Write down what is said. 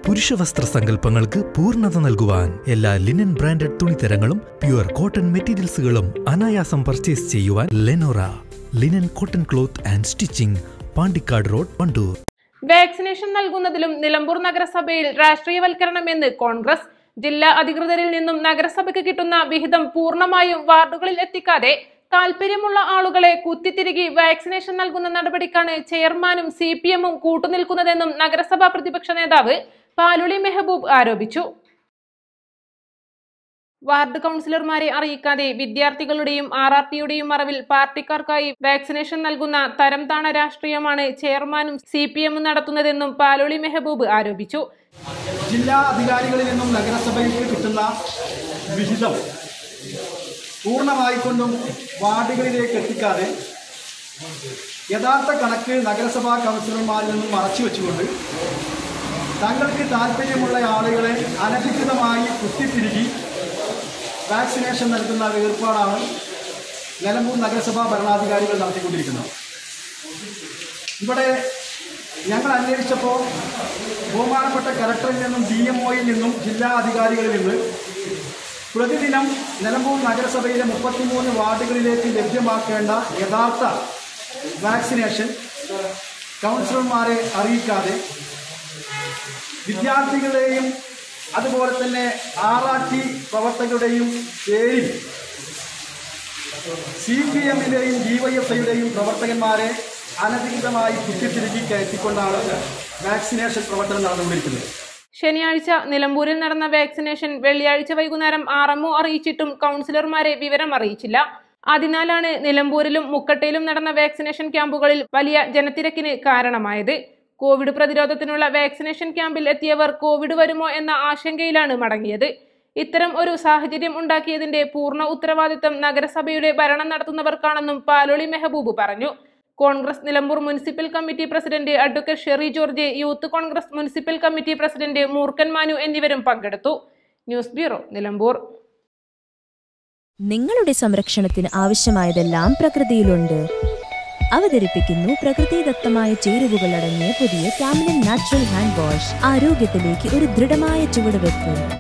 പുരുഷവസ്ത്ര സങ്കല്പങ്ങൾക്ക് പൂർണ്ണത നൽകുവാൻ എല്ലാ ലിനൻ ബ്രാൻഡഡ് തുണിത്തരങ്ങളും പ്യുവർ കോട്ടൺ മെറ്റീരിയൽസുകളും അനായാസം പർച്ചേസ് ചെയ്യുവാൻ Lenora linen cotton cloth and stitching Pandikkad road Wandoor vaccination നൽകുന്നതിലും നിലമ്പൂർ നഗരസഭയിൽ രാഷ്ട്രീയവൽക്കരണമെന്ന് കോൺഗ്രസ് ജില്ലാ അധികൃതരിൽ നിന്നും നഗരസഭയ്ക്ക് കിട്ടുന്ന വിഹിതം പൂർണ്ണമായും വാർഡുകളിൽ എത്തിക്കാതെ താല്പര്യമുള്ള ആളുകളെ കുത്തിത്തിരികി വാക്സിനേഷൻ നൽകുന്ന നടപടിക്കാണ് ചെയർമാനും സി പി എമ്മും കൂട്ടുനിൽക്കുന്നതെന്നും നഗരസഭാ പ്രതിപക്ഷ നേതാവ് പാലുളി മെഹബൂബ് ആരോപിച്ചു വാർഡ് കൗൺസിലർമാരെ അറിയിക്കാതെ വിദ്യാർത്ഥികളുടെയും ആർ ആർ ടിയുടെയും മറവിൽ പാർട്ടിക്കാർക്കായി വാക്സിനേഷൻ നൽകുന്ന തരം താണ രാഷ്ട്രീയമാണ് ചെയർമാനും സി പി എമ്മും നടത്തുന്നതെന്നും പാലോളി മെഹബൂബ് ആരോപിച്ചു ജില്ലാ അധികാരികളിൽ നിന്നും നഗരസഭയ്ക്ക് കിട്ടുന്ന വിഹിതം പൂർണ്ണമായിക്കൊണ്ടും വാർഡുകളിലേക്ക് എത്തിക്കാതെ യഥാർത്ഥ കണക്ക് നഗരസഭാ കൗൺസിലർമാരിൽ നിന്നും മറച്ചു വെച്ചുകൊണ്ട് തങ്ങൾക്ക് താല്പര്യമുള്ള ആളുകളെ അനധികൃതമായി കുത്തിത്തിരുകി വാക്സിനേഷൻ നൽകുന്ന ഏർപ്പാടാണ് നിലമ്പൂർ നഗരസഭാ ഭരണാധികാരികൾ നടത്തിക്കൊണ്ടിരിക്കുന്നത് ഇവിടെ ഞങ്ങൾ അന്വേഷിച്ചപ്പോൾ ബഹുമാനപ്പെട്ട കലക്ടറിൽ നിന്നും ഡി എം ഒയിൽ നിന്നും ജില്ലാ അധികാരികളിൽ നിന്ന് പ്രതിദിനം നിലമ്പൂർ നഗരസഭയിലെ മുപ്പത്തിമൂന്ന് വാർഡുകളിലേക്ക് ലഭ്യമാക്കേണ്ട യഥാർത്ഥ വാക്സിനേഷൻ കൗൺസിലർമാരെ അറിയിക്കാതെ വിദ്യാർത്ഥികളുടെയും അതുപോലെ തന്നെ ആർ ആർ ടി പ്രവർത്തകരുടെയും പേരിൽ സി പി എമ്മിൻ്റെയും ഡി വൈ എഫ് ഐയുടെയും പ്രവർത്തകന്മാരെ അനധികൃതമായി കുത്തിത്തിരുകി കയറ്റിക്കൊണ്ടാണ് വാക്സിനേഷൻ പ്രവർത്തനം നടന്നുകൊണ്ടിരിക്കുന്നത് ശനിയാഴ്ച നിലമ്പൂരിൽ നടന്ന വാക്സിനേഷൻ വെള്ളിയാഴ്ച വൈകുന്നേരം ആർഎംഒ അറിയിച്ചിട്ടും കൗൺസിലർമാരെ വിവരം അറിയിച്ചില്ല അതിനാലാണ് നിലമ്പൂരിലും മുക്കട്ടയിലും നടന്ന വാക്സിനേഷൻ ക്യാമ്പുകളിൽ വലിയ ജനത്തിരക്കിന് കാരണമായത് കോവിഡ് പ്രതിരോധത്തിനുള്ള വാക്സിനേഷൻ ക്യാമ്പിൽ എത്തിയവർ കോവിഡ് വരുമോ എന്ന ആശങ്കയിലാണ് മടങ്ങിയത് ഇത്തരം ഒരു സാഹചര്യം ഉണ്ടാക്കിയതിന്റെ പൂർണ്ണ ഉത്തരവാദിത്തം നഗരസഭയുടെ ഭരണം നടത്തുന്നവർക്കാണെന്നും പാലോളി മെഹബൂബ് പറഞ്ഞു Congress Nilambur municipal committee president advocate Sherry George youth Congress municipal committee president Moorkkan Manu എന്നിവരും പങ്കെടുത്തു ന്യൂസ് ബ്യൂറോ നിലമ്പൂർ നിങ്ങളുടെ സംരക്ഷണത്തിന് ആവശ്യമായതെല്ലാം പ്രകൃതിയിലുണ്ട് അവതരിപ്പിക്കുന്നു പ്രകൃതിദത്തമായ ചേരുവകൾ അടങ്ങിയ പുതിയ കാമിലൻ നാച്ചുറൽ ഹാൻഡ് വാഷ് ആരോഗ്യത്തിലേക്ക് ഒരു ദൃഢമായ ചുവടുവെപ്പ്